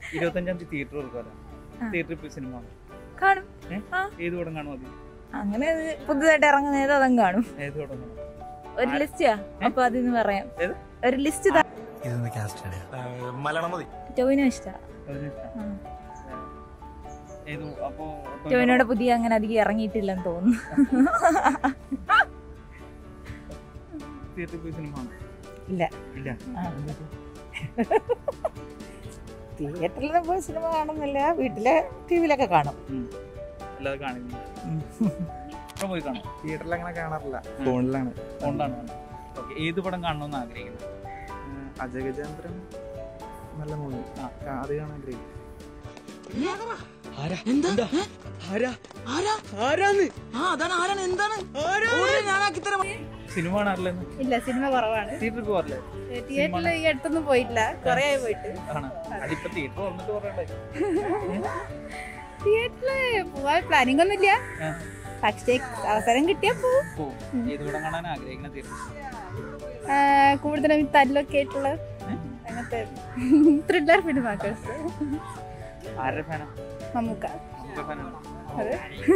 ഇരുപത്തഞ്ചാം തീയതി തിയേറ്റർ കൊടുക്കാമല്ലോ ആ. തിയേറ്ററിൽ പോയി സിനിമ കാണും കാണും ഏ? ആ. ഏത് പടം കാണും അത് അങ്ങനെ അത് പുതുതായിട്ട് ഇറങ്ങുന്ന ഏത് അതും കാണും ഏത് പടം കാണും ഒരു ലിസ്റ്റാ അപ്പൊ അതിന്ന് പറയാം ഏത്? ഒരു ലിസ്റ്റ് മലയാളം മതി ടോവിനും ഇഷ്ടാ അതിന് ഇഷ്ടം. ആ. ഏത് അപ്പോ ടോവിനോടെ പുതിയ അങ്ങനെ അധികം ഇറങ്ങിയിട്ടില്ലെന്ന് തോന്നുന്നു തിയേറ്ററിൽ പോയി സിനിമ കാണും ഇല്ല. ഇല്ല ആ. തിയേറ്ററിൽ പോയി സിനിമ കാണുന്നില്ല വീട്ടിലെ ടി വിയിലൊക്കെ കാണും ഉം. അല്ലാതെ കാണില്ല ഇപ്പൊ പോയി കാണും തിയേറ്ററിൽ അങ്ങനെ കാണാറില്ല ഫോണിലാണ് ഫോണിലാണ് കാണുന്നത് ഓക്കെ ഏത് പടം കാണണമെന്ന് ആഗ്രഹിക്കുന്നത് അജഗജാന്തരം നല്ല മൂവി അത് കാണാൻ ആഗ്രഹിക്കും സിനിമ കാണാറില്ലെന്ന് ഇല്ല സിനിമ കുറവാണ് തിയേറ്ററിൽ പോകാറില്ലേ തിയേറ്ററിൽ ഈ അടുത്തൊന്നും പോയിട്ടില്ല കൊറേ ആയി പോയിട്ട് ആണ് അതിപ്പോ തിയേറ്റർ വന്നിട്ട് പറയണ്ടേ തിയേറ്ററിൽ പോവാൻ പ്ലാനിങ് ഒന്നുമില്ല ആ. പക്ഷേ അവസരം കിട്ടിയാ പോവും പോവും ഏത് പടം കാണാൻ ആഗ്രഹിക്കുന്ന തിയേറ്റർ ആ, കൂടുതലും തല്ലൊക്കെ ആയിട്ടുള്ള അങ്ങനത്തെ ത്രില്ലർ ഫിലിമാക്കൾ ആരുടെ ഫാനാ മമ്മൂക്ക മമ്മൂക്ക ഫാനാണ് അതെ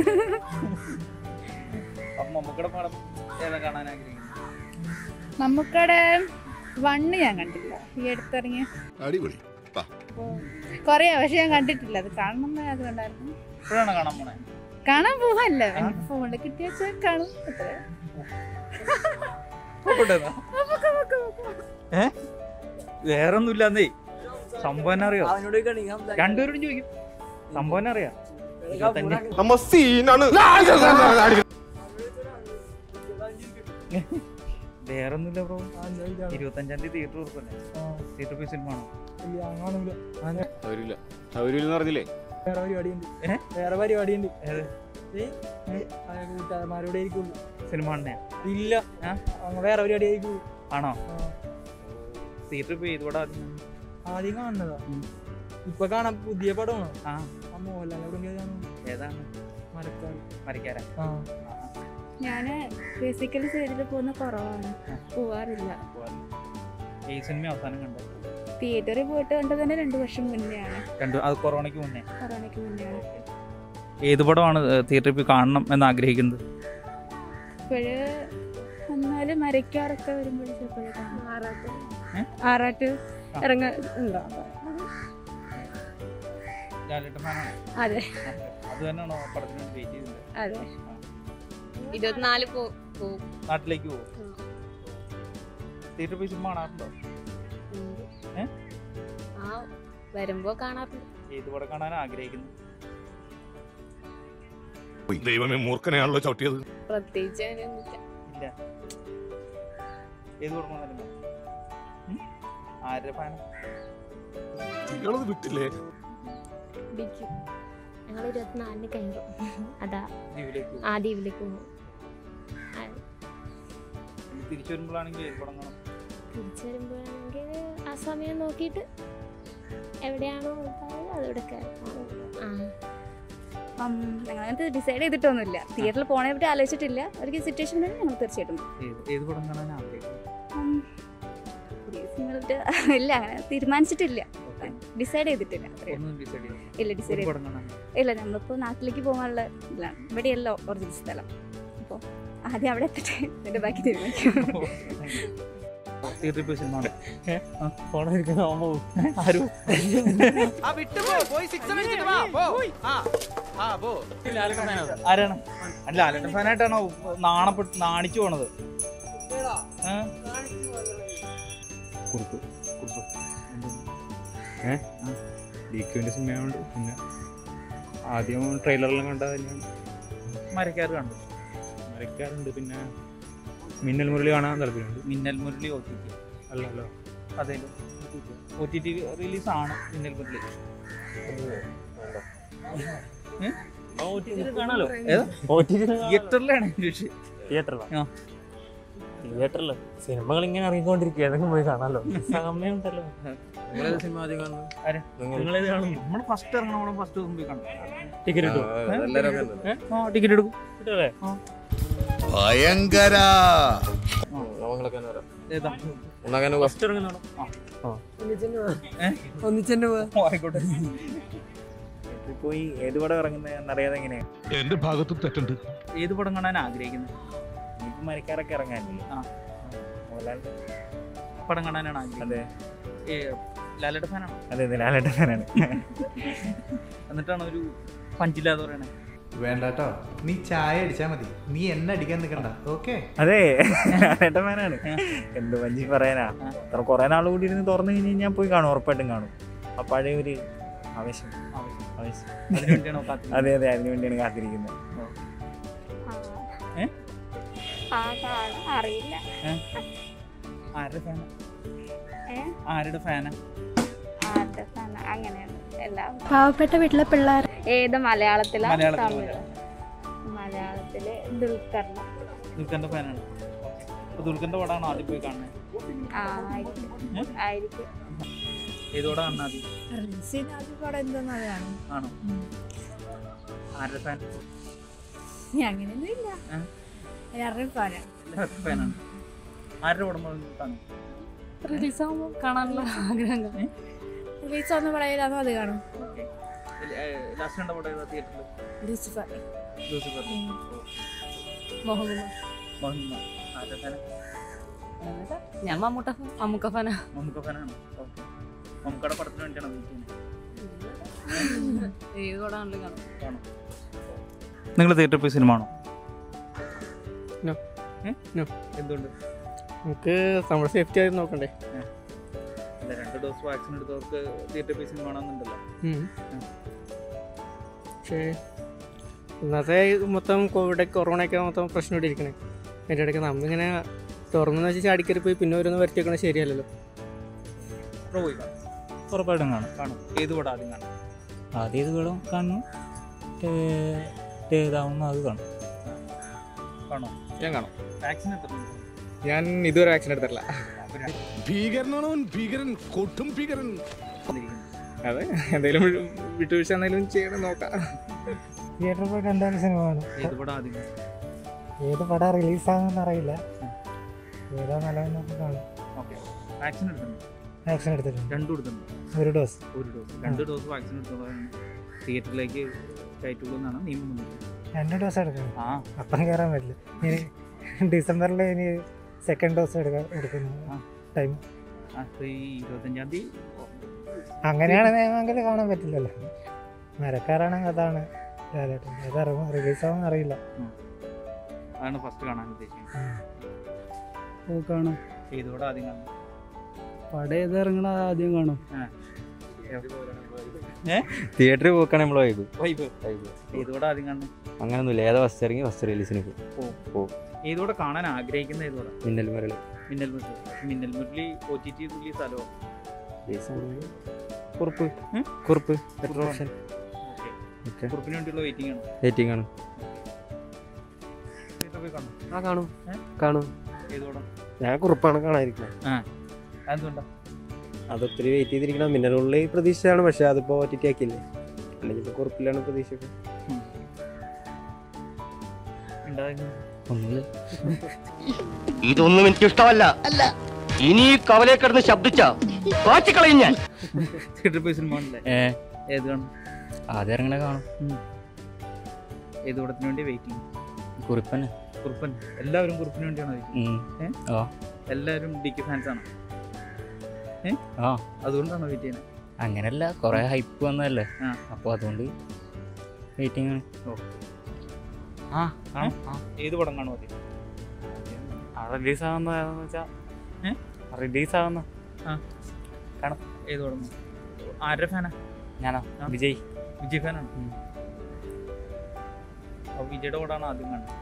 അപ്പൊ മമ്മൂക്കയുടെ പടം ഏതാ കാണാൻ ആഗ്രഹിക്കുന്നത് മമ്മൂക്കയുടെ വണ്ണ് ഞാൻ കണ്ടില്ല ഈ അടുത്തിറങ്ങിയ അടിപൊളി കൊറേ പക്ഷെ ഞാൻ കണ്ടിട്ടില്ല അത് കാണണം എന്ന് ആഗ്രഹം ഉണ്ടായിരുന്നു ഇപ്പോഴാണ് കാണാൻ പോണേ കാണാൻ പോവല്ല ഫോണിൽ കിട്ടിയ വെച്ചാൽ കാണും അത്രേ. മമ്മൂക്ക, മമ്മൂക്ക, മമ്മൂക്ക. വേറെ ഒന്നും ഇല്ലാന്നേ സംഭവം അറിയോ രണ്ടുപേരോടും ചോദിക്കും സംഭവം അറിയാം ഇരുപത്തഞ്ച് നമ്മ സീനാണ് വേറെ ഒന്നുമില്ല ബ്രോ ഇരുപത്തഞ്ചാം തീയതി തിയേറ്റർ കൊടുക്കല്ലേ തിയേറ്റർ പോയി സിനിമ ആണോ സൗരില്ല സൗരില്ല എന്ന് പറഞ്ഞില്ലേ വേറെ പരിപാടിയുണ്ട് ഏ? വേറെ പരിപാടിയുണ്ട് ഏത്? കൂട്ടുകാരന്മാരോടെ ആയിരിക്കുള്ളൂ സിനിമ കാണണേ ഇല്ല ആ? അങ്ങ് വേറെ പരിപാടി ആയിരിക്കും ആണോ തിയേറ്ററിൽ പോയി ഇത് പടം ആദ്യം കാണുന്നതാ ഇപ്പൊ കാണാൻ പുതിയ പടമാണ് ആ ആ മോഹൻലാലിനോട് കാണും ഏതാണ് മരക്കാർ മരിക്കാരാ ആ ഞാന് ബേസിക്കലി സൈഡിൽ പോകുന്ന കുറവാണ് പോവാറില്ല ഈ സിനിമ അവസാനം കണ്ടത് തിയേറ്ററിൽ പോയിട്ട് കണ്ടത് തന്നെ രണ്ടു വർഷം മുന്നെയാണ് കണ്ടു അത് കൊറോണയ്ക്ക് മുന്നേ കൊറോണയ്ക്ക് മുന്നെയാണ് ഏത് പടമാണ് തിയേറ്ററിൽ പോയി കാണണം എന്ന് ആഗ്രഹിക്കുന്നത് ഇപ്പോഴ് എന്നാലും മരയ്ക്കാറൊക്കെ വരുമ്പോൾ ചിലപ്പോഴേ കാണും ആറാട്ട് ഏ? ആറാട്ട് ആ. ഇറങ്ങ ഉണ്ടോ ലാലേട്ടൻ ഫാനാണ് അതെ അത് തന്നെയാണോ പടത്തിന് വേണ്ടി വെയിറ്റ് ചെയ്തത് അതെ ഇരുപത്തിനാല് പോ പോവും നാട്ടിലേക്ക് പോകും തിയേറ്ററിൽ പോയി സിനിമ കാണാറുണ്ടോ ഏ? ആ വരുമ്പോ കാണാറുണ്ട് ഏത് പടം കാണാൻ ആഗ്രഹിക്കുന്നു ദൈവമേ മൂർഖനെയാണല്ലോ ചവിട്ടിയത് പ്രത്യേകിച്ച് അങ്ങനെയൊന്നുമില്ല ഇല്ല ഏത് പടം വന്നാലും ആരുടെ ഫാൻ നിങ്ങളത് വിട്ടില്ലേ ബിജു ഞങ്ങൾ ഇരുപത്തിനാലിന് കയറും അതാ ദ്വീപിലേക്ക് പോകും ആ ദ്വീപിലേക്ക് പോകും തിരിച്ചു വരുമ്പോഴാണെങ്കിൽ ഏത് പടം കാണും തിരിച്ചു വരുമ്പോഴാണെങ്കിൽ ആ സമയം നോക്കിയിട്ട് എവിടെയാണോ ഉണ്ടാവുക അതവിടെ കയറും ആ അപ്പം ഞങ്ങൾ അങ്ങനത്തെ ഡിസൈഡ് ചെയ്തിട്ടൊന്നുമില്ല തിയേറ്ററിൽ പോണേ പറ്റി ആലോചിച്ചിട്ടില്ല ഒരു സിറ്റുവേഷൻ വരെ ഞങ്ങൾ തീർച്ചയായിട്ടും പോകും. ഏത് ഏത് പടം കാണാൻ ആഗ്രഹിക്കുന്നു ഉം, പുതിയ സിനിമകളുടെ ഇല്ല അങ്ങനെ തീരുമാനിച്ചിട്ടില്ല ഡിസൈഡ് ചെയ്തിട്ടില്ല അത്രയേ ഉള്ളൂ. ഒന്നും ഡിസൈഡ് ചെയ്തു ഇല്ല ഡിസൈഡ് ഒരു ചെയ്ത് പടം കാണാൻ ഇല്ല നമ്മളിപ്പോൾ നാട്ടിലേക്ക് പോകാനുള്ള ഇതിലാണ് ഇവിടെയല്ല ഒറിജിനൽ സ്ഥലം അപ്പോൾ ആദ്യം അവിടെ എത്തട്ടെ എന്നിട്ട് ബാക്കി തീരുമാനിക്കും തിയേറ്ററിൽ പോയി സിനിമ കാണും ഫോണിരിക്കുന്ന ഓമോ ആരും ആരാണ് അല്ല ലാലേട്ടൻ ഫാനായിട്ടാണോ നാണപ്പെട്ട് നാണിച്ചു പോണത് ഏ? കുറുപ്പ് കുറുപ്പ് ഏ ഡിക്യുവിന്റെ സിനിമയുണ്ട് പിന്നെ ആദ്യം ട്രെയിലറെല്ലാം കണ്ടത് തന്നെയാണ് മരക്കാർ കണ്ടു വരയ്ക്കാറുണ്ട് പിന്നെ മിന്നൽ മുരളി കാണാൻ താല്പര്യമുണ്ട് മിന്നൽ മുരളി ഒ ടി ടി അല്ലല്ലോ അതെ ഒ ടി ടി റിലീസ് ആണ് മിന്നൽ മുരളി കാണാലോ ഏതാ തിയേറ്ററിലാണ് ഇംഗ്ലീഷ് തിയേറ്ററിലാണ് ആ. തിയേറ്ററില് സിനിമകൾ ഇങ്ങനെ ഇറങ്ങിക്കൊണ്ടിരിക്കുക ഏതെങ്കിലും പോയി കാണാലോ സമയമുണ്ടല്ലോ നിങ്ങളേത് സിനിമ ആദ്യം കാണുന്നത് ആര്? നിങ്ങളേത് കാണുന്നു നമ്മൾ ഫസ്റ്റ് ഇറങ്ങണം ഫസ്റ്റ് പോയി കാണും ടിക്കറ്റ് കിട്ടും ആ ടിക്കറ്റ് എടുക്കും കിട്ടുമല്ലേ ഭയങ്കര നമ്മളൊക്കെ വരാം ഏതാ ഒന്നാകാൻ ഫസ്റ്റ് ഇറങ്ങുന്നതാണോ ആ ഒന്നിച്ചെന്നെ ഓ, ആയിക്കോട്ടെ തിയേറ്ററിൽ പോയി ഏത് പടം ഇറങ്ങുന്നത് എന്നറിയാതെ എങ്ങനെയാ എന്റെ ഭാഗത്തും തെറ്റുണ്ട് ഏത് പടം കാണാൻ ആഗ്രഹിക്കുന്നത് ഇനിയിപ്പോ മരക്കാരൊക്കെ ഇറങ്ങാനില്ലേ ആ. മോഹൻലാൽ പടം കാണാനാണ് ആഗ്രഹിക്കുന്നത് അതെ ഏ, ലാലേട്ട ഫാനാണോ അതെ അതെ ലാലേട്ടൻ ഫാനാണ് എന്നിട്ടാണ് ഒരു പഞ്ചില്ലാതെ പറയണേ വേണ്ടാട്ടോ നീ ചായ അടിച്ചാ മതി നീ എന്നെ അടിക്കാൻ നിൽക്കണ്ട ഓക്കെ അതെ ലാലേട്ടൻ ഫാനാണ് എന്ത് വഞ്ചി പറയാനാ ആ. അത്ര കുറെ നാൾ കൂടി ഇരുന്ന് തുറന്നു കഴിഞ്ഞ് കഴിഞ്ഞാൽ പോയി കാണും ഉറപ്പായിട്ടും കാണും ആ പഴയ ഒരു ആവേശം ആവശ്യം. ആവേശം അതിനു വേണ്ടിയാണോ കാത്തിരിക്കുന്നത്? അതെ അതെ അതിനു വേണ്ടിയാണ് കാത്തിരിക്കുന്നത് ഏ? ആ കാണും അറിയില്ല ആരുടെ ഫാനാ ഏ? ആരുടെ ഫാനാ ആരുടെ ഫാന അങ്ങനെയാണ് എല്ലാം പാവപ്പെട്ട വീട്ടിലെ പിള്ളേർ ഏത് മലയാളത്തിലാ മലയാളത്തില് തമിഴ് മലയാളത്തില് ദുൽഖറിന് ദുൽഖറിന്റെ ഫാനാണ് അപ്പൊ ദുൽഖറിന്റെ പടമാണോ ആദ്യം പോയി കാണുന്നത് ആ ആയിരിക്കും ആയിരിക്കും ഏത് പടം കാണുന്നത് ആദ്യം പടം എന്താണെന്ന് ആണോ ആരുടെ ഫാൻ അങ്ങനെയൊന്നുമില്ല ഏ? എല്ലാവരുടെയും ഫാനാണ് എല്ലാവരും ഫാനാണ് ആരുടെ പടം മുഴുവൻ കാണും റിലീസാകുമ്പോൾ കാണാനുള്ള ആഗ്രഹം കാണും റിലീസാവുന്ന പടയിലാണോ അത് കാണും ലാസ്റ്റ് കണ്ട പടം ഏതാ തിയേറ്ററിൽ ലൂസിഫർ ലൂസിഫർ മോഹൻകുമാർ മോഹൻകുമാർ ആരുടെ ഫാനാ ഞാൻ മമ്മൂട്ട മമ്മൂക്ക ഫാനാ മമ്മൂക്ക ഫാനാണ് ഓക്കെ മമ്മൂക്കയുടെ പടത്തിന് വേണ്ടിയാണ് വെയിറ്റ് ഏത് പടമാണെങ്കിലും കാണും കാണും നിങ്ങൾ തിയേറ്ററിൽ പോയി സിനിമ ആണോ No. ഏ? No. എന്തുകൊണ്ട് നമുക്ക് നമ്മുടെ സേഫ്റ്റി ആയിട്ട് നോക്കണ്ടേ അല്ല രണ്ട് ഡോസ് വാക്സിൻ എടുത്തവർക്ക് തിയേറ്ററിൽ പോയി സിനിമ കാണാമെന്നുണ്ടല്ലോ പക്ഷേ ഇന്നത്തെ മൊത്തം കോവിഡ് കൊറോണയൊക്കെ മൊത്തം പ്രശ്നം ഇവിടെ ഇരിക്കണേ അതിൻ്റെ ഇടയ്ക്ക് നമ്മളിങ്ങനെ തുറന്നു വെച്ച് ചാടിക്കറി പോയി പിന്നെ ഓരോന്ന് വരുത്തി വെക്കണത് ശരിയല്ലല്ലോ അപ്പോൾ പോയി കാണും ഉറപ്പായിട്ടും കാണും കാണും ഏത് പടം ആദ്യം കാണും ആദ്യം ഇത് വേണം കാണും ഇതാവുന്ന അത് കാണും കാണോ ഞാൻ കാണും വാക്സിൻ എത്ര ഉണ്ട്? ഞാൻ ഇതുവരെ ആക്ഷൻ എടുത്തിട്ടില്ല അപ്പൊ രണ്ട് ഭീകരനാണോ അവൻ? ഭീകരൻ കൊട്ടും ഭീകരൻ വന്നിരിക്കുന്നു. അതെ എന്തെങ്കിലും വിട്ടുവീഴ്ച എന്തെങ്കിലും ചെയ്യണം നോക്കാം തിയേറ്ററിൽ പോയിട്ട് എന്തായാലും സിനിമ കാണും ഏത് പടം ആദ്യം കാണും? ഏത് പടം റിലീസാകുമെന്ന് അറിയില്ല ഏതാ നല്ലതെന്നൊക്കെ കാണും ഓക്കെ വാക്സിൻ എടുത്തിട്ടുണ്ട് ആക്ഷൻ എടുത്തിട്ടുണ്ട് രണ്ടും എടുത്തിട്ടുണ്ട് ഒരു ഡോസ് ഒരു ഡോസ് രണ്ട് ഡോസ് വാക്സിൻ എടുത്തോളാണ് തിയേറ്ററിലേക്ക് കയറ്റുള്ളൂ എന്നാണ് നിയമം വന്നിരിക്കുന്നത് രണ്ട് ഡോസ് എടുക്കണം ആ അപ്പം കയറാൻ പറ്റില്ല ഇനി ഡിസംബറിൽ ഇനി സെക്കൻഡ് ഡോസ് എടുക്കാൻ എടുക്കുന്നു ആ. ടൈം അപ്പോൾ ഈ ഇരുപത്തഞ്ചാം തീയതി അങ്ങനെയാണ് നിയമമെങ്കിൽ കാണാൻ പറ്റില്ലല്ലോ മരക്കാരാണെങ്കിൽ അതാണ് ലാലേട്ടൻ ഏതിറങ്ങും റിലീസാകുമെന്ന് അറിയില്ല അതാണ് ഫസ്റ്റ് കാണാൻ ഉദ്ദേശിക്കുന്നത് കാണും ഏത് പടം ആദ്യം കാണും പടം ഏത് ഇറങ്ങണ ആദ്യം കാണും തിയേറ്ററിൽ പോക്കാണ് നമ്മൾ വൈബ് വൈബ് ഏത് പടം ആദ്യം കാണും അങ്ങനൊന്നുമില്ല ഏതാ ഫസ്റ്റ് ഇറങ്ങി ഫസ്റ്റ് റിലീസിന് പോകും ഏത് പടം കാണാൻ ആഗ്രഹിക്കുന്ന ഏത് പടം മിന്നൽ Murali Minnal Murali Minnal Murali O T T release ആലോ കുറുപ്പ് ഉം? കുറുപ്പ് ബെറ്റർ കുറുപ്പാണ്. ഓപ്ഷൻ ഓക്കെ ഓക്കെ കുറിപ്പിന് വേണ്ടിയുള്ള വെയിറ്റിംഗ് ആണ് വെയിറ്റിംഗ് ആണ് തിയേറ്ററിൽ പോയി കാണും ആ കാണും ഏ? കാണും ഏത് പടം ഞാൻ കുറിപ്പാണ് കാണാതിരിക്കുന്നത് അതെന്തുകൊണ്ടാ അതൊത്തിരി വെയിറ്റ് ചെയ്തിരിക്കണം മിന്നലുള്ളി പ്രതീക്ഷയാണ് പക്ഷെ അതിപ്പോ ഒ ടി ടി ആക്കിയില്ലേ അല്ലെങ്കിൽ ഇപ്പൊ കുറുപ്പിലാണ് പ്രതീക്ഷ ഉണ്ടായിരുന്നു ഒന്നുമില്ല ഇതൊന്നും എനിക്ക് ഇഷ്ടമല്ല അല്ല ഇനി ഈ കവലെ കിടന്ന് ശബ്ദിച്ച കാച്ചിക്കളയും ഞാൻ തിയേറ്ററിൽ പോയി സിനിമ കാണില്ലേ ഏ ഏത് കാണും ആദ്യം ഇറങ്ങണ കാണും ഏത് പടത്തിന് വേണ്ടി വെയിറ്റിംഗ് കുറിപ്പന്നെ കുറുപ്പൻ എല്ലാവരും കുറുപ്പിന് വേണ്ടിയാണ് വെയിറ്റിംഗ് ഉം. ഏ? ആ എല്ലാവരും ഡി കെ ഫാൻസ് ആണ് ആ അതുകൊണ്ടാണ് വെയിറ്റ് ചെയ്യുന്നത് അങ്ങനല്ല കൊറേ ഹൈപ്പ് വന്നതല്ലേ ആ. അപ്പൊ അതുകൊണ്ട് വെയിറ്റിംഗ് ആണ് ആ കാണും ആ ഏത് പടം കാണും ആദ്യം റിലീസ് ആവുന്ന ഏതാന്ന് വെച്ചാ ഏ? റിലീസ് ആവുന്ന ഏത് പടം ആരുടെ ഫാനാ ഞാനാ ആ. വിജയ് വിജയ് ഫാനാണ് ഉം. അപ്പോൾ വിജയുടെ പടമാണ് ആദ്യം കാണുന്നത്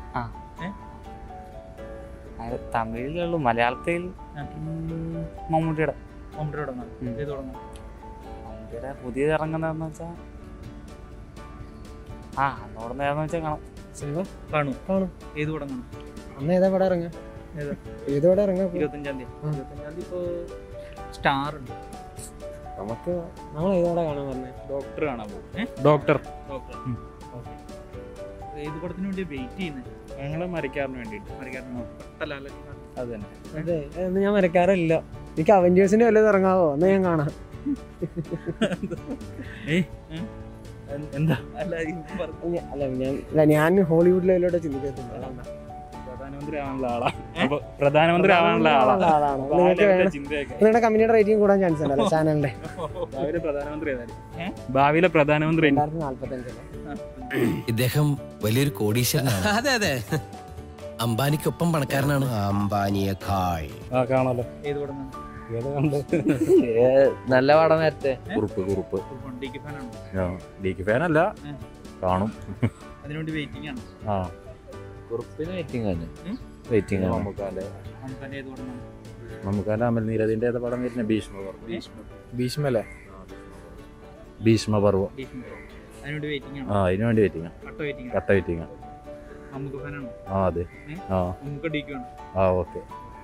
അത് തമിഴിലുള്ളൂ മലയാളത്തിൽ ആ. ഉം, മമ്മൂട്ടിയുടെ മമ്മൂട്ടിയുടെ പടം കാണും ഉം. ഏത് പടം കാണും മമ്മൂട്ടിയുടെ പുതിയത് ഇറങ്ങുന്നതെന്ന് വെച്ചാ ആ അന്നോടുന്ന ഏതാന്ന് വെച്ചാൽ കാണാം സിനിമ കാണും കാണും. ഏത് പടം കാണും അന്ന് ഏതാ പടം ഇറങ്ങാ ഏതാ? ഏത് പടം ഇറങ്ങാ ഇരുപത്തഞ്ചാം തീയതി ആ. ഇരുപത്തഞ്ചാം തീയതി ഇപ്പോൾ സ്റ്റാർ ഉണ്ട് നമുക്ക് നമ്മൾ ഏതോടെ കാണാൻ പറഞ്ഞേ ഡോക്ടർ കാണാൻ പോകും ഡോക്ടർ ഡോക്ടർ ഓക്കെ ഏത് പടത്തിന് വേണ്ടി വെയിറ്റ് ചെയ്യുന്നത് ഞങ്ങൾ മരിക്കാറിന് വേണ്ടിയിട്ട് മറിക്കാറുണ്ടോ പെട്ട ലാലൻ അത് തന്നെ അതെ എന്ന് ഞാൻ വരയ്ക്കാറില്ല എനിക്ക് അവഞ്ചേഴ്സിന്റെ വല്ലതും ഇറങ്ങാവോ എന്നാ ഞാൻ കാണാം ഏയ് ഉം. എന്താ അല്ല ഈ പറഞ്ഞ ഞ- അല്ല ഞാൻ അല്ല ഞാൻ ഹോളിവുഡിലെ വല്ലോടെ ചിന്തിക്കത്തില്ല അതുകൊണ്ടാ. പ്രധാനമന്ത്രി ആവാനുള്ള ആളാ അപ്പൊ പ്രധാനമന്ത്രി ആവാനുള്ള ആളാ ആളാണ്. നിങ്ങൾക്ക് ഭാവിയിലെ വേണം. ചിന്തയൊക്കെ നിങ്ങളുടെ കമ്പനിയുടെ റേറ്റിംഗ് കൂടാൻ ചാൻസ് ഉണ്ടല്ലോ ചാനലിന്റെ ഭാവിയിലെ പ്രധാനമന്ത്രി ഏതായാലും ഭാവിയിലെ പ്രധാനമന്ത്രി രണ്ടായിരത്തി നാല്പത്തഞ്ചല്ലേ ഇദ്ദേഹം വലിയൊരു കോടീശ്വരനാണ് അതെ അതെ അംബാനിക്കൊപ്പം പണക്കാരനാണ് അംബാനിയേക്കാൾ ആ കാണാലോ ഏത് പടം കാണാൻ? ഏത് കണ്ട് നല്ല പടം നേരത്തെ കുറുപ്പ് കുറുപ്പ് ഫുട്ബോൾ ഡിക്ക് ഫാനാണോ ലീഗ് ഫാൻ അല്ല ഉം. കാണും അതിനുവേണ്ടി വെയിറ്റിംഗ് ആണ് ആ കുറുപ്പിന് വെയിറ്റിംഗ് ആണ് ഉം? വെയിറ്റിംഗ് ആണ് മമ്മൂക്കാന്റെ നമുക്കെൻ്റെ ഏത് പടം കാണാൻ? മമ്മൂക്കാന്റെ അമൽ നീരദിന്റെ ഏതാ പടം വരുന്നത് ഭീഷ്മ ഭീഷ്മല്ലേ ഭീഷ്മപർവം ഡിക്ക് ഫാൻ. അതിനുവേണ്ടി വെയിറ്റിംഗ് ആ ആണ് അതിനു വേണ്ടി വെയിറ്റിംഗ് കട്ട വെയിറ്റിംഗ് കട്ട വെയിറ്റിംഗ് നമുക്ക് ഫാനാണോ ആ അതെ ഏ? ആ നമുക്ക് ഡിക്ക് വേണം ആ ഓക്കെ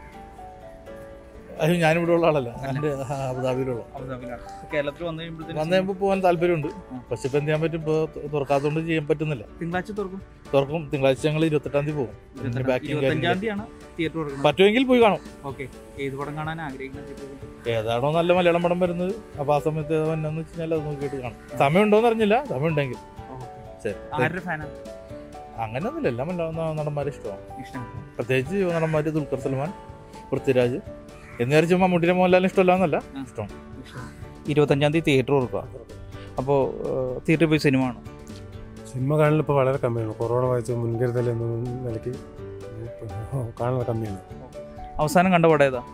അത് ഞാനിവിടെ ഉള്ള ആളല്ല എൻ്റെ അബുദാബിയിലുള്ള അബുദാബിയിലാണ് കേരളത്തിൽ വന്നു കഴിയുമ്പോഴത്തേനും വന്നു കഴിയുമ്പോൾ പോകാൻ താല്പര്യമുണ്ട് പക്ഷെ ഇപ്പം എന്ത് ചെയ്യാൻ പറ്റും ഇപ്പോൾ തുറക്കാത്തതുകൊണ്ട് ചെയ്യാൻ പറ്റുന്നില്ല തിങ്കളാഴ്ച തുറക്കും തുറക്കും തിങ്കളാഴ്ച ഞങ്ങൾ ഇരുപത്തെട്ടാം തീയതി പോകും പിന്നെ ബാക്കിയും ഇരുപത്തഞ്ചാം കാര്യങ്ങളും. തീയതിയാണ് തിയേറ്റർ തുറക്കുന്നത് പറ്റുമെങ്കിൽ പോയി കാണും ഓക്കെ ഏത് പടം കാണാൻ ആഗ്രഹിക്കുന്നത് ഏതാണോ നല്ല മലയാളം പടം വരുന്നത് അപ്പോൾ ആ സമയത്ത് ഏതാ വന്നെന്ന് വെച്ച് കഴിഞ്ഞാൽ അത് നോക്കിയിട്ട് കാണും സമയം ഉണ്ടോന്ന് അറിഞ്ഞില്ല സമയം ഉണ്ടെങ്കിൽ ശരി ആരുടെ ഫാനാണ് അങ്ങനെയൊന്നുമില്ല എല്ലാ മലയാളം നടന്മാരെ ഇഷ്ടമാണ് ഇഷ്ടമാണ് പ്രത്യേകിച്ച് യുവ നടന്മാർ ദുൽഖർ സൽമാൻ പൃഥ്വിരാജ് എന്നിവരെ മമ്മൂട്ടിനെ മോഹൻലാലിനെ ഇഷ്ടമല്ല എന്നല്ല ഇഷ്ടമാണ് ഇരുപത്തഞ്ചാം തീയതി തിയേറ്റർ തുറക്കുക അപ്പോൾ തിയേറ്ററിൽ പോയി സിനിമ ആണോ സിനിമ കാണൽ ഇപ്പോൾ വളരെ കമ്മിയാണ് കൊറോണ വായിച്ച മുൻകരുതൽ എന്ന നിലയ്ക്ക് കാണൽ കമ്മിയാണ് അവസാനം കണ്ട പടം ഏതാ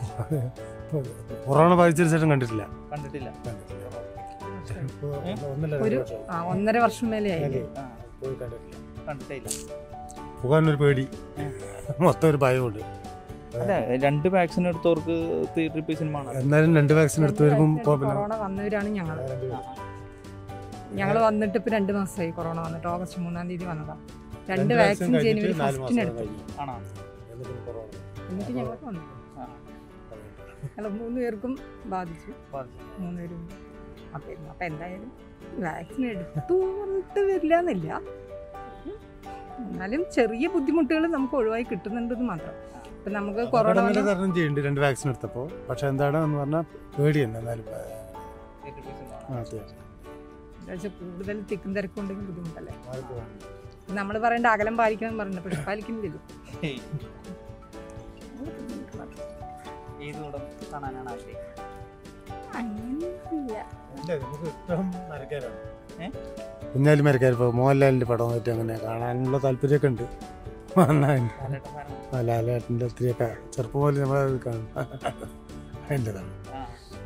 കൊറോണ ബാധിച്ചതിന് ശേഷം കണ്ടിട്ടില്ല കണ്ടിട്ടില്ല ഇപ്പൊ ഒന്നല്ല ഒരു രണ്ട് വർഷം. ആ, ഒന്നര വർഷം മേലെ ആയി മേലെ. പോയി കണ്ടിട്ടില്ല കണ്ടിട്ടില്ല പോകാനൊരു പേടി മൊത്തം ഒരു ഭയമുണ്ട് അല്ല രണ്ട് വാക്സിൻ എടുത്തവർക്ക് തിയേറ്ററിൽ പോയി സിനിമ കാണാം എന്നാലും രണ്ട് വാക്സിൻ എടുത്തു വരുമ്പം ഇപ്പോൾ പിന്നെ കൊറോണ വന്നവരാണ് ഞങ്ങൾ ഞങ്ങൾ വന്നിട്ട് ഇപ്പൊ രണ്ട് മാസമായി കൊറോണ വന്നിട്ട് ഓഗസ്റ്റ് മൂന്നാം തീയതി വന്നതാ രണ്ട് രണ്ട് വാക്സിൻ vaccine ജനുവരി കഴിഞ്ഞിട്ട് നാല് ഫസ്റ്റിന് മാസം എടുത്തു കഴിഞ്ഞു. ആണോ എന്നിട്ടും കൊറോണ എന്നിട്ട് ഞങ്ങൾക്ക് വന്നു ഞങ്ങൾ മൂന്ന് പേർക്കും ബാധിച്ചു മൂന്ന് പേരും അപ്പം അപ്പം എന്തായാലും വാക്സിൻ എടുത്തു പറഞ്ഞിട്ട് വരില്ല എന്നില്ല എന്നാലും ചെറിയ ബുദ്ധിമുട്ടുകൾ നമുക്ക് ഒഴിവായി കിട്ടുന്നുണ്ടെന്ന് മാത്രം ഇപ്പം നമുക്ക് കൊറോണ അപകടം വരെ വന്ന തരണം ചെയ്യുന്നുണ്ട് രണ്ട് വാക്സിൻ എടുത്തപ്പോൾ പക്ഷെ എന്താണ് എന്ന് പറഞ്ഞാൽ പേടി തന്നെ എന്നാലും ആ, അതെ. എന്താ വെച്ചാൽ കൂടുതൽ തിക്കും തിരക്കും ഉണ്ടെങ്കിൽ ബുദ്ധിമുട്ടല്ലേ നമ്മൾ പറയേണ്ട അകലം പാലിക്കണം എന്ന് പറഞ്ഞു പക്ഷെ പാലിക്കുന്നില്ലല്ലോ ഏത് പടം കാണാനാണ് ആഗ്രഹിക്കുന്നത് അങ്ങനെയൊന്നുമില്ല ഇല്ല, നമുക്ക് ഇഷ്ടം മരക്കാരാണ് ഏ? കുഞ്ഞാലി മരക്കാർ ഇപ്പോൾ മോഹൻലാലിൻ്റെ പടമായിട്ട് അങ്ങനെ കാണാനുള്ള താല്പര്യമൊക്കെ ഉണ്ട് നന്നായി. ആ, ലാലേട്ടൻ്റെ ഒത്തിരിയൊക്കെ ചെറുപ്പം പോലെ നമ്മളത് കാണും അതിൻ്റെതാണ് ആ.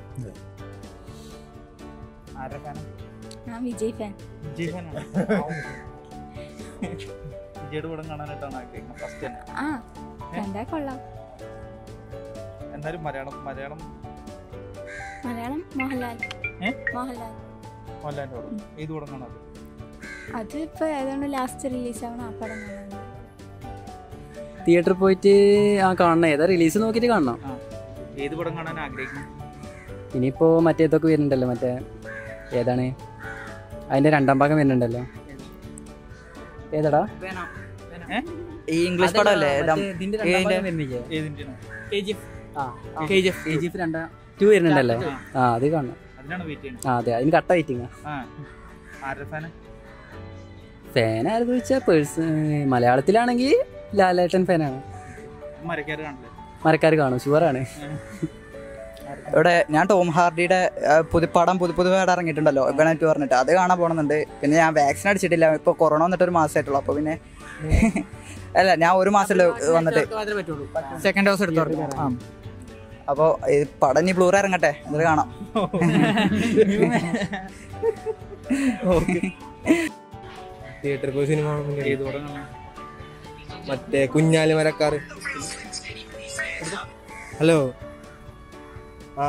ആരുടെ ഫാനാണ് ഞാൻ വിജയ് ഫാൻ വിജയ് ഫാനാണ് വിജയുടെ പടം കാണാനായിട്ടാണ് ആഗ്രഹിക്കുന്നത് ഫസ്റ്റ് തന്നെ ആ കണ്ടാ കൊള്ളാം എന്നാലും മലയാളം മലയാളം മലയാളം മോഹൻലാൽ ഏ? മോഹൻലാൽ മോഹൻലാലിൻ്റെ പടം ഏത് പടം കാണാതെ അത് ഇപ്പൊ ഏതാണ്ട് ലാസ്റ്റ് റിലീസ് ആവണം ആ പടം കാണാൻ തിയേറ്ററിൽ പോയിട്ട് ആ കാണണം ഏതാ റിലീസ് നോക്കിയിട്ട് കാണണം ആ ഏത് പടം കാണാൻ ആഗ്രഹിക്കുന്നു ഇനിയിപ്പോൾ മറ്റേതൊക്കെ വരുന്നുണ്ടല്ലോ മറ്റേ ഏതാണ് അതിൻ്റെ രണ്ടാം ഭാഗം വരുന്നുണ്ടല്ലോ ഏതാടാ ഏ? ഈ ഇംഗ്ലീഷ് പടമല്ലേ മറ്റേ ഇതിന്റെ രണ്ടാം ഭാഗം വരുന്നില്ലേ? ഏതിൻ്റെയാണ് ആ KGF KGF രണ്ടാം ടു വരുന്നുണ്ടല്ലോ ആ അത് കാണണം അതിനാണ് വെയിറ്റ് ചെയ്യുന്നത് ആ അതെ അതിന് കട്ട വെയിറ്റിംഗ് ആ ആരുടെ ഫാന് ഫാൻ ആരെന്ന് ചോദിച്ചാൽ പേഴ്സ് മലയാളത്തിലാണെങ്കിൽ ലാലേട്ടൻ ഫാനാണ് മരക്കാർ കാണില്ലേ മരക്കാർ കാണും ഷുവറാണ് ഇവിടെ ഞാൻ ടോം ഹാർഡിയുടെ ആ, പുതിയ പടം പുതു പുതു പടം ഇറങ്ങിയിട്ടുണ്ടല്ലോ വെണറ്റ് പറഞ്ഞിട്ട് അത് കാണാൻ പോകണമെന്നുണ്ട് പിന്നെ ഞാൻ വാക്സിൻ അടിച്ചിട്ടില്ല ഇപ്പൊ കൊറോണ വന്നിട്ട് ഒരു മാസമായിട്ടുള്ളൂ അപ്പൊ പിന്നെ അല്ല ഞാൻ ഒരു മാസമല്ലേ വന്നിട്ട് സെക്കൻഡ് ഡോസ് എടുത്തു ആ അപ്പോൾ ഈ പടം ഇനി ബ്ലൂർ ഇറങ്ങട്ടെ എന്നിട്ട് കാണാം തിയേറ്ററിൽ പോയി സിനിമ ഏത് പടം കാണാൻ മറ്റേ കുഞ്ഞാലി മരക്കാർ ഹലോ ആ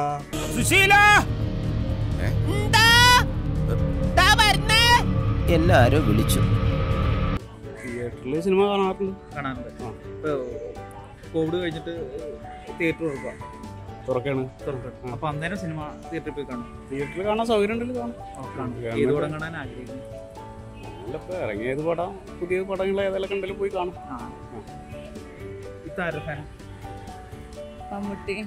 എല്ലാരും വിളിച്ചു തിയേറ്ററിൽ സിനിമ കാണാറുണ്ട് കാണാറുണ്ട് ഇപ്പോൾ കോവിഡ് കഴിഞ്ഞിട്ട് തിയേറ്റർ തുറക്കുക തുറക്കാണ് തുറക്കുക അപ്പോൾ അന്നേരം സിനിമ തിയേറ്ററിൽ പോയി കാണും തിയേറ്ററിൽ കാണാൻ സൗകര്യം ഉണ്ടെങ്കിൽ കാണും കാണും ഏത് പടം കാണാൻ ആഗ്രഹിക്കുന്നു അല്ലപ്പോൾ ഇറങ്ങിയത് പടം പുതിയ പടങ്ങൾ ഏതെല്ലാം കണ്ടാലും പോയി കാണും ആ ഇത്താരുടെ ഫാൻ മമ്മൂട്ടി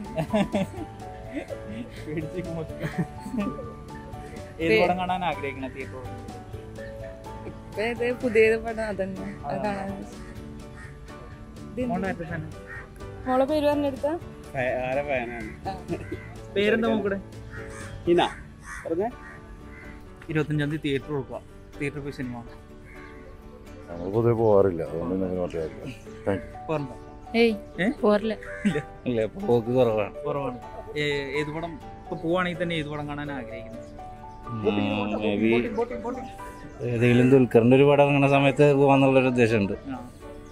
പേടിച്ച് മൊത്തം. ഏത് പടം കാണാൻ ആഗ്രഹിക്കണ തിയേറ്റർ ഇപ്പൊ ഇത് പുതിയത് പടം അതന്നെ അത് കാണാൻ മോളെ പേര് പറഞ്ഞെടുത്ത പേരെന്താ നോക്കടെ ഇന പറഞ്ഞേ ഇരുപത്തഞ്ചാം തീയതി തിയേറ്റർ കൊടുക്കുക തിയേറ്റർ പോയി സിനിമ നമ്മൾ പൊതുവെ പോകാറില്ല അതുകൊണ്ട് ഇങ്ങനെ മാറ്റി പോറണ്ടോ ഏയ് പോരില്ല ഇല്ല ഇല്ല പോക്ക് കുറവാണ് കുറവാണ് ഏ- ഏത് പടം ഇപ്പൊ പോവാണെങ്കിൽ തന്നെ ഏത് പടം കാണാൻ ആഗ്രഹിക്കുന്നത് മേ ബി ഏതെങ്കിലും ദുൽഖറിന്റെ ഒരു പടം ഇറങ്ങുന്ന സമയത്ത് പോകാന്നുള്ളൊരു ഉദ്ദേശമുണ്ട് ആ.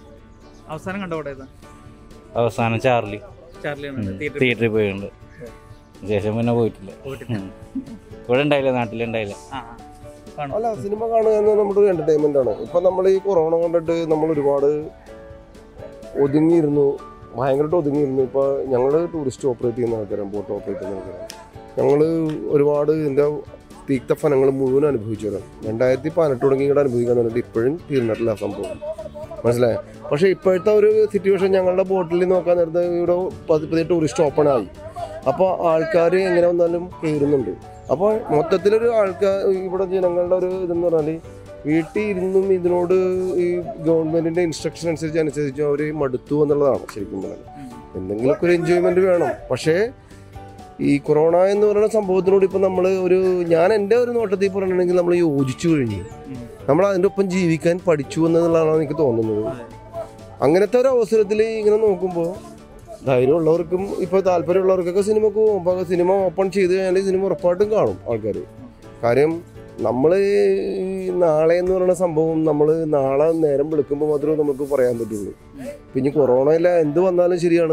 അവസാനം കണ്ട പടം ഏതാ അവസാനം ചാർലി ചാർലിയാണ് ഉം. തിയേറ്ററിൽ തിയേറ്ററിൽ പോയിട്ടുണ്ട് ശേഷം പിന്നെ പോയിട്ടില്ല പോയിട്ടില്ല. ഉം. ഇവിടെ ഉണ്ടായില്ല നാട്ടിലുണ്ടായില്ല ആ കാണും അല്ല സിനിമ കാണുക എന്ന് നമ്മുടെ ഒരു എന്റർടൈൻമെന്റ് ആണ് ഇപ്പൊ നമ്മൾ ഈ കൊറോണ കണ്ടിട്ട് നമ്മൾ ഒരുപാട് ഒതുങ്ങിയിരുന്നു ഭയങ്കരമായിട്ട് ഒതുങ്ങിയിരുന്നു ഇപ്പൊ ഞങ്ങൾ ടൂറിസ്റ്റ് ഓപ്പറേറ്റ് ചെയ്യുന്ന ആൾക്കാരാണ് ബോട്ട് ഓപ്പറേറ്റ് ചെയ്യുന്ന ആൾക്കാരാണ് ഞങ്ങൾ ഒരുപാട് ഇതിന്റെ തീക്ത ഫലങ്ങൾ മുഴുവൻ അനുഭവിച്ചവരാണ് രണ്ടായിരത്തി പതിനെട്ട് തുടങ്ങി ഇവിടെ അനുഭവിക്കാൻ പറഞ്ഞിട്ട് ഇപ്പോഴും തീർന്നിട്ടില്ല ആ സംഭവം മനസ്സിലായോ പക്ഷേ ഇപ്പോഴത്തെ ഒരു സിറ്റുവേഷൻ ഞങ്ങളുടെ ബോട്ടിൽ നോക്കാൻ നേരത്തെ ഇവിടെ പതി പതിയെ ടൂറിസ്റ്റ് ഓപ്പൺ ആയി അപ്പോൾ ആൾക്കാർ എങ്ങനെ വന്നാലും കയറുന്നുണ്ട് അപ്പോൾ മൊത്തത്തിലൊരു ആൾക്കാർ ഇവിടെ ജനങ്ങളുടെ ഒരു ഇതെന്ന് പറഞ്ഞാൽ വീട്ടിൽ ഇരുന്നും ഇതിനോട് ഈ ഗവൺമെന്റിന്റെ ഇൻസ്ട്രക്ഷൻ അനുസരിച്ച് അനുസരിച്ച് അവർ മടുത്തു എന്നുള്ളതാണ് ശരിക്കും പറഞ്ഞാൽ എന്തെങ്കിലുമൊക്കെ ഒരു എൻജോയ്മെന്റ് വേണം പക്ഷേ ഈ കൊറോണ എന്ന് പറയുന്ന സംഭവത്തിനോട് ഇപ്പം നമ്മൾ ഒരു ഞാൻ എൻ്റെ ഒരു നോട്ടത്തിൽ പറയണമെങ്കിൽ നമ്മൾ യോജിച്ചു കഴിഞ്ഞു നമ്മൾ അതിൻ്റെ ഒപ്പം ജീവിക്കാൻ പഠിച്ചു എന്നുള്ളതാണ് എനിക്ക് തോന്നുന്നത് അങ്ങനത്തെ ഒരു അവസരത്തിൽ ഇങ്ങനെ നോക്കുമ്പോൾ ധൈര്യമുള്ളവർക്കും ഇപ്പോൾ താല്പര്യമുള്ളവർക്കൊക്കെ സിനിമക്ക് പോകുമ്പോൾ സിനിമ ഓപ്പൺ ചെയ്ത് കഴിഞ്ഞാൽ സിനിമ ഉറപ്പായിട്ടും കാണും ആൾക്കാർ കാര്യം നമ്മൾ നാളെ എന്ന് പറയുന്ന സംഭവം നമ്മൾ നാളെ നേരം വിളിക്കുമ്പോൾ മാത്രമേ നമുക്ക് പറയാൻ പറ്റുള്ളൂ പിന്നെ കൊറോണയില്ല എന്ത് വന്നാലും ശരിയാണ്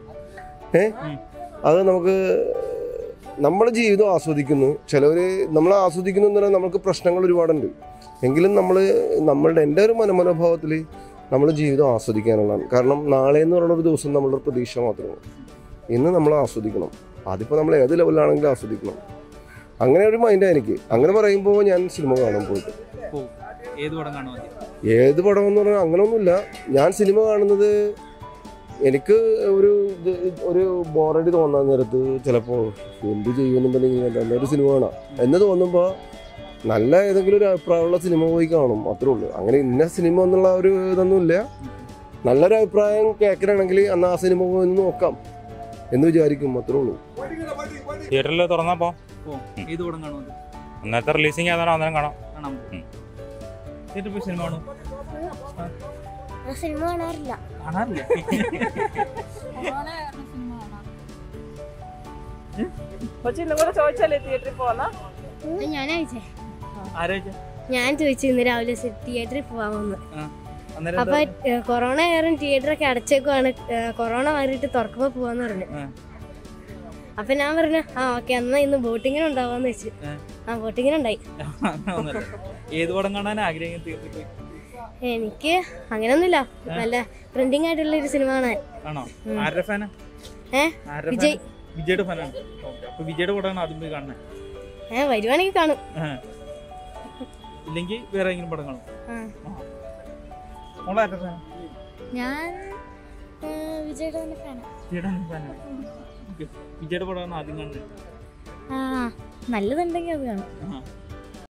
ഏ അത് നമുക്ക് നമ്മുടെ ജീവിതം ആസ്വദിക്കുന്നു ചിലവർ നമ്മൾ ആസ്വദിക്കുന്നു എന്ന് പറഞ്ഞാൽ നമുക്ക് പ്രശ്നങ്ങൾ ഒരുപാടുണ്ട് എങ്കിലും നമ്മൾ നമ്മളുടെ എൻ്റെ ഒരു മനോമനോഭാവത്തിൽ നമ്മൾ ജീവിതം ആസ്വദിക്കാനുള്ളതാണ് കാരണം നാളെ എന്ന് പറയുന്ന ഒരു ദിവസം നമ്മളുടെ പ്രതീക്ഷ മാത്രമാണ് ഇന്ന് നമ്മൾ ആസ്വദിക്കണം അതിപ്പോൾ നമ്മൾ ഏത് ലെവലിലാണെങ്കിലും ആസ്വദിക്കണം അങ്ങനെ ഒരു മൈൻഡാണ് എനിക്ക് അങ്ങനെ പറയുമ്പോൾ ഞാൻ സിനിമ കാണാൻ പോയിട്ട് പോവും ഏത് പടം കാണുവാൻ ഏത് പടം എന്ന് പറഞ്ഞാൽ അങ്ങനെയൊന്നുമില്ല ഞാൻ സിനിമ കാണുന്നത് എനിക്ക് ഒരു ഇത് ഒരു ബോറടി തോന്നാൻ നേരത്ത് ചിലപ്പോൾ എന്ത് ചെയ്യുമെന്നുണ്ടെങ്കിൽ നല്ലൊരു സിനിമ കാണാം എന്ന് തോന്നുമ്പോൾ നല്ല ഏതെങ്കിലും ഒരു അഭിപ്രായമുള്ള സിനിമ പോയി കാണും അത്രേ ഉള്ളൂ അങ്ങനെ ഇന്ന സിനിമ എന്നുള്ള ഒരു ഇതൊന്നുമില്ല നല്ലൊരു അഭിപ്രായം കേൾക്കണമെങ്കിൽ അന്ന് ആ സിനിമ പോയി ഒന്ന് നോക്കാം എന്ന് വിചാരിക്കും അത്രേ ഉള്ളൂ തിയേറ്ററിൽ തുറന്നപ്പോ പോവും ഏത് പടം കാണുവാൻ അന്നത്തെ റിലീസിങ് ഏതാണോ അന്നേരം കാണാം കാണാൻ പോകും തിയേറ്റർ പോയി സിനിമ കാണും ഞാൻ സിനിമ കാണാറില്ല കാണാറില്ല കൊച്ചിന്നും കൂടെ ചോദിച്ചല്ലേ തിയേറ്ററിൽ പോവാ ഞാൻ ചോദിച്ചേ ആരാ ഞാൻ ചോദിച്ചു ഇന്ന് രാവിലെ തിയേറ്ററിൽ പോവാമെന്ന് അന്നേരം അപ്പൊ എന്താ? ഏ, കൊറോണ കാരണം തിയേറ്ററൊക്കെ അടച്ചേക്കുവാണ് ഏ, കൊറോണ മാറിയിട്ട് തുറക്കുമ്പോ പോവാന്ന് പറഞ്ഞു ആ. അപ്പൊ ഞാൻ പറഞ്ഞു ആ ഓക്കെ എന്നാ ഇന്ന് ബോട്ടിങ്ങിന് ഉണ്ടാവാന്ന് വെച്ചു ആ ബോട്ടിങ്ങിന് ഉണ്ടായി ഒന്നുമല്ല. ഏത് പടം കാണാൻ ആഗ്രഹിക്കുന്ന തിയേറ്ററിൽ പോയി എനിക്ക് അങ്ങനെയൊന്നുമില്ല നല്ല ട്രെൻഡിങ് ആയിട്ടുള്ള ഒരു സിനിമ കാണാൻ ആണോ ഉം. ആരുടെ ഫാനാ ഏ ആരുടെ വിജയ് ഫാനാ? വിജയുടെ ഫാനാണ് അപ്പൊ വിജയുടെ പടമാണ് ആദ്യം പോയി കാണുന്നത് ഏ വരുവാണെങ്കിൽ കാണും ഇല്ലെങ്കിൽ വേറെ ഏതെങ്കിലും പടം കാണും ആ. മോളെ ആരുടെ ഫാനാ ഞാൻ വിജയുടെ തന്നെ ഫാനാണ് വിജയുടെ ഫാനാണ് വിജയുടെ പടമാണ് ആദ്യം കാണുന്നത് ആ നല്ലതുണ്ടെങ്കിൽ അത് കാണും ആ